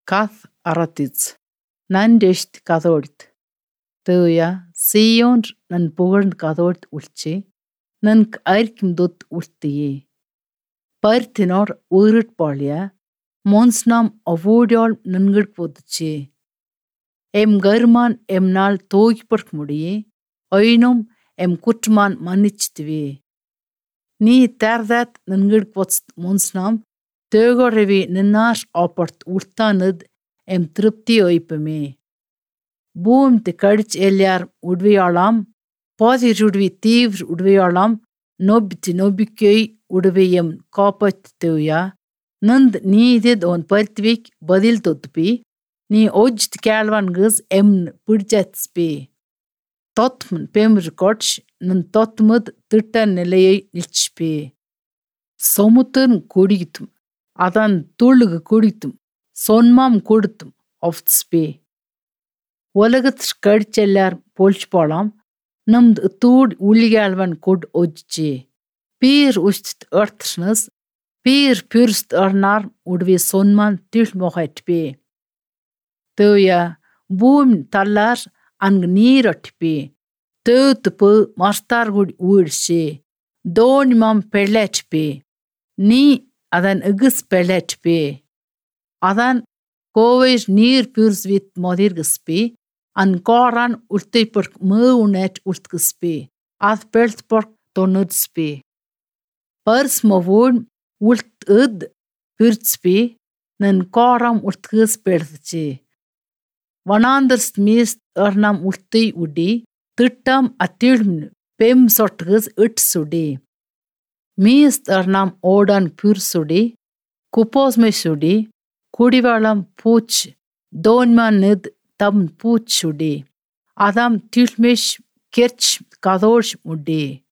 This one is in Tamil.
kath aratits. Nandesht kathort. Tøya, sion nan pugurn kathort ulchi. Nan airkim dot ultiye. Partinor urut polya. Monsnam avodiol nangad podche. Em garman em nal தோய்பர்க் முடியே ஐனும் எம் குற்றமான் மன்னிச்சித்துவே நீ தேர்தத் நன்கிட் பொத்ஸ்த் முன்ஸ்னாம் தேகோரவி நின்னாஷ் ஆப்பர்த் உர்த்தானது எம் திருப்தி ஒய்ப்பமே பூம் தி கடிச் எல்யார் உட்வியாளாம் பாதிர் உட்வி தீவ்ர உட்வியாளாம் நொபித்தி நொபிக்கை உடுவியம் காப்பத் தேவையா நந்த் நீதித் ஒன் பர்த்விக் பதில் தொத்துப்பி நீ ஓஜ்த் கேள்வான் கஸ் எம் பிடிச்சத் ஸ்பே தொத்மன் பேம்ர் கொட்ச் நன் தொத்மத் திட்ட நிலையை நில்ச்பே சொமுத்தன் குடித்தும் அதன் துள்ளுகு குடித்தும் சொன்மாம் கொடுத்தும் ஒஃப்ஸ்பே உலகத் கடிச்செல்லார் போல்ச் போலாம் நம்து தூட் உளிகால்வன் கொட் ஒஜ்ச்சே பீர் உஸ்த் öर्थsnes பீர் pyrst örnar உடுவி சொன்மான் திழ்மொகட்பே Tøya búm tallar ang nírotpi. Tøtpu mastargud úrsi. Dón mam peletpi. Ní adan agus peletpi. Adan கோவைஸ் நீர் பியூர்ஸ்வித் மொதிர்கஸ்பி அன் கோரான் உள்த்தைப்பொர்க் மேவுனேட் உள்த்கஸ்பி அத் பெல்த்பொர்க் தொன்னுட்ஸ்பி பர்ஸ் மொவூன் உள்த் இத் பிர்த்ஸ்பி நன் கோரம் உள்த்கஸ் பெடுத்துச்சு வனாந்தர்ஸ் மீஸ் örnam ultui udi, திட்டம் அத்திழ்ம்னு பெம் சொட்கஸ் இட் சுடி மீஸ் örnam ஓடான் புர் சுடி குப்போஸ்மை சுடி குடிவாளம் பூச் தோன்மான் நித் தம் பூச் சுடி அதம் திழ்மிஷ் கெர்ச் கதோஷ் முடி